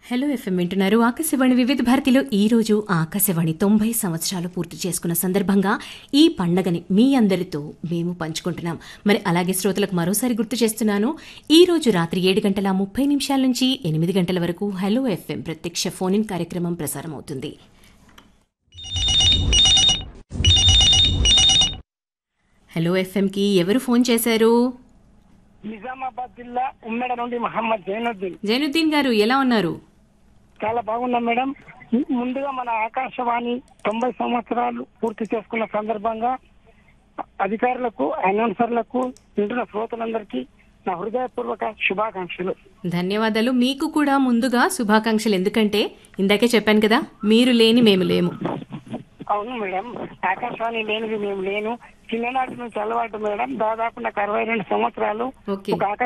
hello FM వింటున్నారు ఆకాశవాణి వివిధ భారతిలో ఈ రోజు ఆకాశవాణి తొంభై సంవత్సరాలు పూర్తి చేసుకున్న సందర్భంగా ఈ పండగని మీ అందరితో మేము పంచుకుంటున్నాం మరి అలాగే శ్రోతలకు మరోసారి గుర్తు చేస్తున్నాను ఈ రోజు రాత్రి ఏడు గంటల ముప్పై నిమిషాల నుంచి ఎనిమిది గంటల వరకు హలో ఎఫ్ఎం ప్రత్యక్ష ఫోన్ ఇన్ కార్యక్రమం ప్రసారం అవుతుంది హలో ఎఫ్ఎంకి ఎవరు ఫోన్ చేశారు నిజామాబాద్ జిల్లా ఉమ్మెడ నుండి మహమ్మద్ జైనుద్దీన్ జైనుద్దీన్ గారు ఎలా ఉన్నారు చాలా బాగున్నాం మేడం ము- ముందుగా మన ఆకాశవాణి తొంభై సంవత్సరాలు పూర్తి చేసుకున్న సందర్భంగా అధికారులకు అనౌన్సర్లకు వింటున్న శ్రోతలందరికీ నా హృదయపూర్వక శుభాకాంక్షలు ధన్యవాదాలు మీకు కూడా ముందుగా శుభాకాంక్షలు ఎందుకంటే ఇందాకే చెప్పాను కదా మీరు లేని మేము లేము అవును మేడం ఆకాశవాణి లేనిది మేము లేను చిన్ననాటి నుంచి అలవాటు మేడం దాదాపు నాకు అరవై రెండు సంవత్సరాలు ఓకే ఒక ఆకాశ